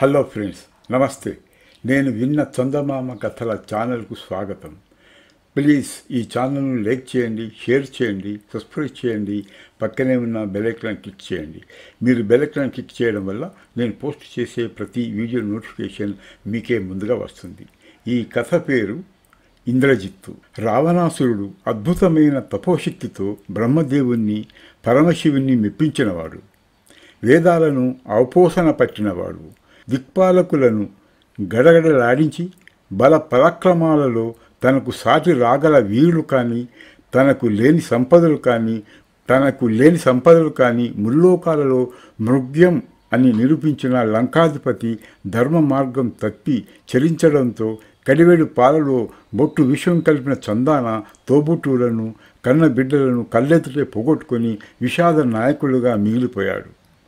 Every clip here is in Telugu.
హలో ఫ్రెండ్స్ నమస్తే నేను విన్న చందమామ కథల ఛానల్కు స్వాగతం ప్లీజ్ ఈ ఛానల్ను లైక్ చేయండి షేర్ చేయండి సబ్స్క్రైబ్ చేయండి పక్కనే ఉన్న బెల్ ఐకాన్ క్లిక్ చేయండి మీరు బెల్ ఐకాన్ క్లిక్ చేయడం వల్ల నేను పోస్ట్ చేసే ప్రతి వీడియో నోటిఫికేషన్ మీకే ముందుగా వస్తుంది ఈ కథ పేరు ఇంద్రజిత్తు రావణాసురుడు అద్భుతమైన తపోశక్తితో బ్రహ్మదేవుణ్ణి పరమశివుణ్ణి మెప్పించినవాడు వేదాలను అవపోసన పట్టినవాడు దిక్పాలకులను గడగడలాడించి బల పరాక్రమాలలో తనకు సాటి రాగల వీరులు కానీ తనకు లేని సంపదలు కానీ తనకు లేని సంపదలు కానీ ముల్లోకాలలో మృగ్యం అని నిరూపించిన లంకాధిపతి ధర్మ మార్గం తప్పి చరించడంతో కడివేడు పాలలో బొట్టు విషం కలిపిన చందాన తోబుట్టులను కన్న బిడ్డలను కళ్ళెత్తుటే పోగొట్టుకొని విషాద నాయకులుగా మిగిలిపోయాడు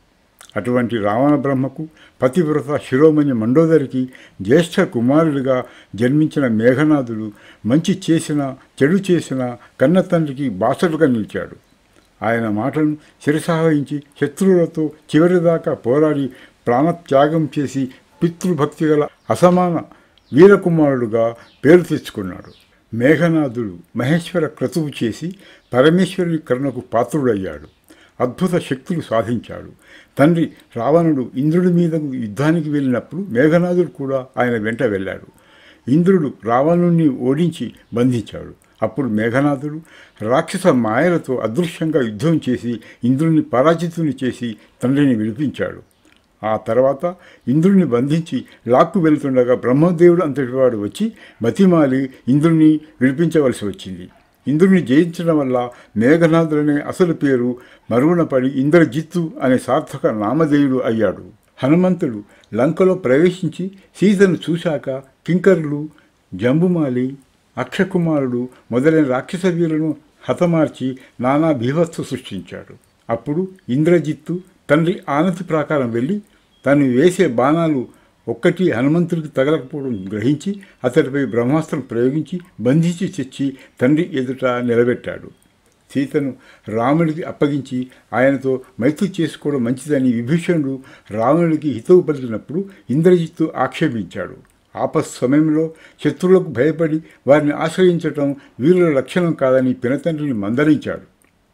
అటువంటి రావణ బ్రహ్మకు పతివ్రత శిరోమణి మండోదరికి జ్యేష్ఠ కుమారుడిగా జన్మించిన మేఘనాథుడు మంచి చేసిన చెడు చేసిన కన్న తండ్రికి బాసలుగా నిలిచాడు ఆయన మాటలను శిరసావహించి శత్రువులతో చివరిదాకా పోరాడి ప్రాణత్యాగం చేసి పితృభక్తి గల అసమాన వీరకుమారుడుగా పేరు తెచ్చుకున్నాడు మేఘనాథుడు మహేశ్వర క్రతువు చేసి పరమేశ్వరుని కరుణకు పాత్రుడయ్యాడు అద్భుత శక్తులు సాధించాడు తండ్రి రావణుడు ఇంద్రుడి మీదకు యుద్ధానికి వెళ్ళినప్పుడు మేఘనాథుడు కూడా ఆయన వెంట వెళ్ళాడు ఇంద్రుడు రావణుణ్ణి ఓడించి బంధించాడు అప్పుడు మేఘనాథుడు రాక్షస మాయలతో అదృశ్యంగా యుద్ధం చేసి ఇంద్రుని పరాజితుని చేసి తండ్రిని విడిపించాడు ఆ తర్వాత ఇంద్రుని బంధించి లాక్కు వెళ్తుండగా బ్రహ్మదేవుడు అంతటివాడు వచ్చి బతిమాలి ఇంద్రుని విడిపించవలసి వచ్చింది ఇంద్రుని జయించడం వల్ల మేఘనాథుడనే అసలు పేరు మరుగున పడి ఇంద్రజిత్తు అనే సార్థక నామధేయుడు అయ్యాడు హనుమంతుడు లంకలో ప్రవేశించి సీతను చూశాక కింకరులు జంబుమాలి అక్షకుమారుడు మొదలైన రాక్షస వీరులను హతమార్చి నానా బీభత్స సృష్టించాడు అప్పుడు ఇంద్రజిత్తు తండ్రి ఆనతి ప్రకారం వెళ్ళి తను వేసే బాణాలు ఒక్కటి హనుమంతుడికి తగలకపోవడం గ్రహించి అతడిపై బ్రహ్మాస్త్రం ప్రయోగించి బంధించి తెచ్చి తండ్రి ఎదుట నిలబెట్టాడు సీతను రాముడికి అప్పగించి ఆయనతో మైత్రి చేసుకోవడం మంచిదని విభీషణుడు రావణుడికి హితవు పలికినప్పుడు ఇంద్రజిత్తు ఆక్షేపించాడు ఆపస్ సమయంలో శత్రువులకు భయపడి వారిని ఆశ్రయించటం వీరుల లక్షణం కాదని పినతండ్రిని మందలించాడు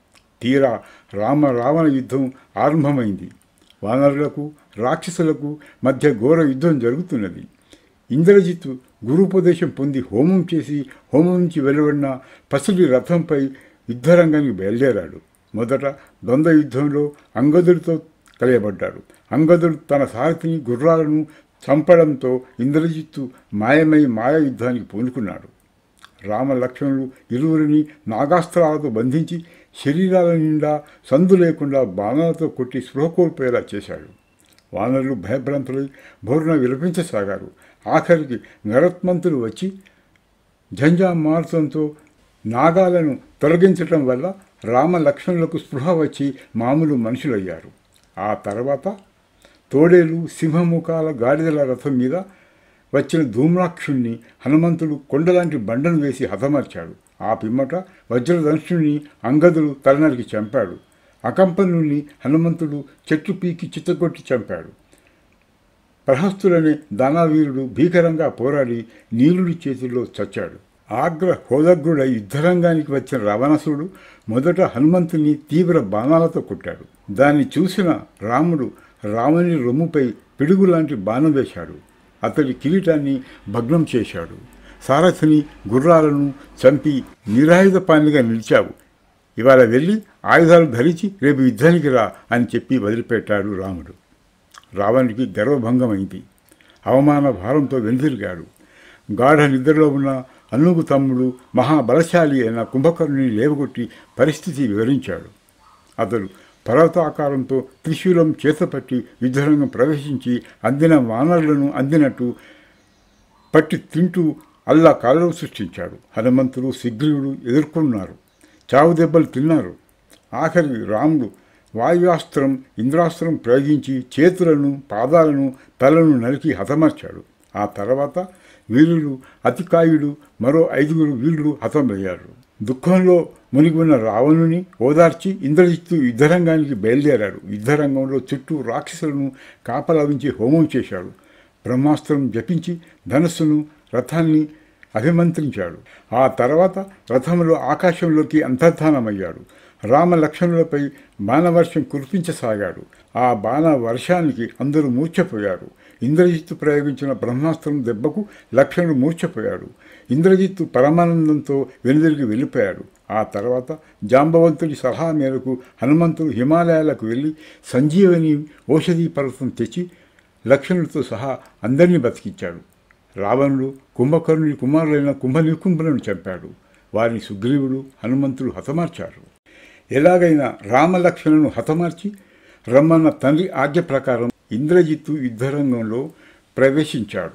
తీరా రామ రావణ యుద్ధం ఆరంభమైంది వానరులకు రాక్షసులకు మధ్య ఘోర యుద్ధం జరుగుతున్నది ఇంద్రజిత్తు గురుపదేశం పొంది హోమం చేసి హోమం నుంచి వెలువడిన పసిడి రథంపై యుద్ధరంగానికి బయలుదేరాడు మొదట ద్వంద్వ యుద్ధంలో అంగదుడితో కలియబడ్డాడు అంగదుడు తన సారథిని గుర్రాలను చంపడంతో ఇంద్రజిత్తు మాయమై మాయ యుద్ధానికి పూనుకున్నాడు రామ లక్ష్మణులు ఇరువురిని నాగాస్త్రాలతో బంధించి శరీరాల నిండా సందు లేకుండా బాణాలతో కొట్టి స్పృహ కోల్పోయేలా చేశాడు వానరులు భయభ్రాంతులై బోరున విలపించసాగారు ఆఖరికి గరత్మంతులు వచ్చి జంజా మారుతంతో నాగాలను తొలగించటం వల్ల రామ లక్ష్మణులకు స్పృహ వచ్చి మామూలు మనుషులయ్యారు ఆ తర్వాత తోడేలు సింహముఖాల గాడిదల రథం మీద వచ్చిన ధూమ్రాక్షుణ్ణి హనుమంతుడు కొండలాంటి బండను వేసి హతమార్చాడు ఆ పిమ్మట వజ్రధనుషుణ్ణి అంగదుడు తలనరికి చంపాడు అకంపనుల్ని హనుమంతుడు చెట్టు పీకి చిత్తకొట్టి చంపాడు ప్రహస్తులనే దానావీరుడు భీకరంగా పోరాడి నీలుడి చేతుల్లో చచ్చాడు ఆగ్ర హోదగ్రుడై యుద్ధరంగానికి వచ్చిన రావణసుడు మొదట హనుమంతుని తీవ్ర బాణాలతో కొట్టాడు దాన్ని చూసిన రాముడు రావణుని రొమ్ముపై పిడుగు లాంటి బాణం వేశాడు అతడి కిరీటాన్ని భగ్నం చేశాడు సారథిని గుర్రాలను చంపి నిరాయుధ పానిగా నిలిచావు ఇవాళ వెళ్ళి ఆయుధాలు ధరించి రేపు యుద్ధానికి రా అని చెప్పి వదిలిపెట్టాడు రాముడు రావణుడికి గర్వభంగమైంది అవమాన భారంతో వెనుతిరిగాడు గాఢ నిద్రలో ఉన్న అన్నుగు తమ్ముడు మహాబలశాలి అయిన కుంభకర్ణుని లేవగొట్టి పరిస్థితి వివరించాడు అతడు పర్వతాకారంతో త్రిశూలం చేతపట్టి యుద్ధరంగం ప్రవేశించి అందిన వానరులను అందినట్టు పట్టి తింటూ అల్లా కాలం సృష్టించాడు హనుమంతుడు శిగ్రీవుడు ఎదుర్కొన్నారు చావు దెబ్బలు తిన్నారు ఆఖరి రాముడు వాయువాస్త్రం ఇంద్రాస్త్రం ప్రయోగించి చేతులను పాదాలను తలను నరికి హతమర్చాడు ఆ తర్వాత వీరులు అతికాయుడు మరో ఐదుగురు వీరులు హతమయ్యారు దుఃఖంలో మునిగి ఉన్న రావణుని ఓదార్చి ఇంద్రజిత్తు యుద్ధరంగానికి బయలుదేరాడు యుద్ధరంగంలో చుట్టూ రాక్షసులను కాపలా ఉంచి హోమం చేశాడు బ్రహ్మాస్త్రం జపించి ధనస్సును రథాన్ని అభిమంత్రించాడు ఆ తర్వాత రథంలో ఆకాశంలోకి అంతర్ధానమయ్యాడు రామ లక్ష్మణులపై బాణవర్షం కురిపించసాగాడు ఆ బాణ వర్షానికి అందరూ మూర్ఛపోయారు ఇంద్రజిత్తు ప్రయోగించిన బ్రహ్మాస్త్రం దెబ్బకు లక్ష్మణుడు మూర్ఛపోయాడు ఇంద్రజిత్తు పరమానందంతో వెనుదిరిగి వెళ్ళిపోయాడు ఆ తర్వాత జాంబవంతుడి సలహా మేరకు హనుమంతుడు హిమాలయాలకు వెళ్ళి సంజీవని ఔషధీ పర్వతం తెచ్చి లక్ష్మణుడితో సహా అందరినీ బతికించాడు రావణుడు కుంభకర్ణుడి కుమారులైన కుంభనికుంభులను చంపాడు వారిని సుగ్రీవుడు హనుమంతుడు హతమార్చారు ఎలాగైనా రామలక్ష్మణులను హతమార్చి రమ్మన్న తండ్రి ఆజ్ఞ ప్రకారం ఇంద్రజిత్తు యుద్ధరంగంలో ప్రవేశించాడు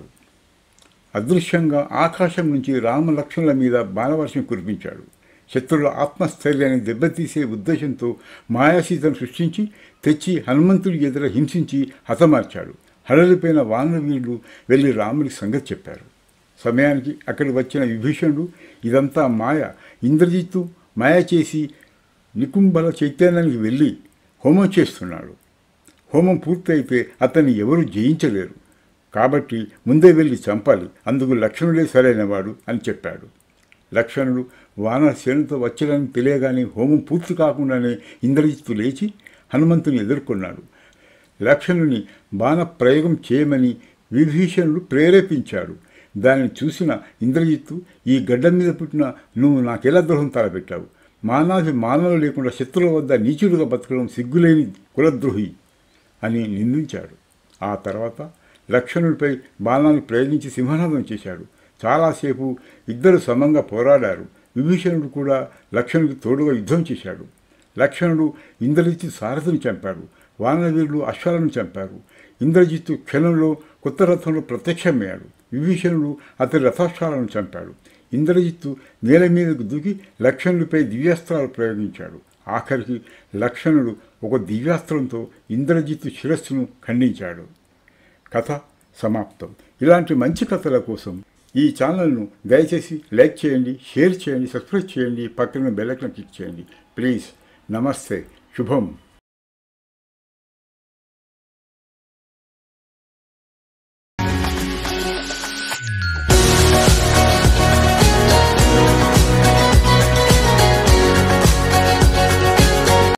అదృశ్యంగా ఆకాశం నుంచి రామలక్ష్మణుల మీద బాణవర్షం కురిపించాడు శత్రువుల ఆత్మస్థైర్యాన్ని దెబ్బతీసే ఉద్దేశంతో మాయాసీతను సృష్టించి తెచ్చి హనుమంతుడి ఎదుర హింసించి హతమార్చాడు హడలిపోయిన వానరవీరులు వెళ్ళి రాముడి సంగతి చెప్పారు సమయానికి అక్కడికి వచ్చిన విభీషణుడు ఇదంతా మాయ ఇంద్రజిత్తు మాయ చేసి నికుంభల చైతన్యానికి వెళ్ళి హోమం చేస్తున్నాడు హోమం పూర్తయితే అతన్ని ఎవరు జయించలేరు కాబట్టి ముందే వెళ్ళి చంపాలి అందుకు లక్ష్మణుడే సరైనవాడు అని చెప్పాడు లక్ష్మణుడు వానర సేనతో వచ్చాడని తెలియగానే హోమం పూర్తి కాకుండానే ఇంద్రజిత్తు లేచి హనుమంతుని ఎదుర్కొన్నాడు లక్ష్మణుని బాణ ప్రయోగం చేయమని విభీషణుడు ప్రేరేపించాడు దానిని చూసిన ఇంద్రజిత్తు ఈ గడ్డ మీద పుట్టిన నువ్వు నాకెలా ద్రోహం తలపెట్టావు మానవి మానవులు లేకుండా శత్రువుల వద్ద నీచుడుగా బతకడం సిగ్గులేని కులద్రోహి అని నిందించాడు ఆ తర్వాత లక్ష్మణుడిపై బాణాన్ని ప్రయోగించి సింహనాదం చేశాడు చాలాసేపు ఇద్దరు సమంగా పోరాడారు విభీషణుడు కూడా లక్ష్మణుడికి తోడుగా యుద్ధం చేశాడు లక్ష్మణుడు ఇంద్రజిత్తు సారథిని చంపాడు వానవీరులు అశ్వాలను చంపారు ఇంద్రజిత్తు క్షణంలో కొత్త రథంలో ప్రత్యక్షమయ్యాడు విభీషణుడు అతని రథాశ్వాలను చంపాడు ఇంద్రజిత్తు నేల మీదకు దూకి లక్ష్మణుడిపై దివ్యాస్త్రాలు ప్రయోగించాడు ఆఖరికి లక్ష్మణుడు ఒక దివ్యాస్త్రంతో ఇంద్రజిత్తు శిరస్సును ఖండించాడు కథ సమాప్తం ఇలాంటి మంచి కథల కోసం ఈ ఛానల్ను దయచేసి లైక్ చేయండి షేర్ చేయండి సబ్స్క్రైబ్ చేయండి పక్కన బెల్ ఐకాన్ క్లిక్ చేయండి ప్లీజ్ నమస్తే శుభం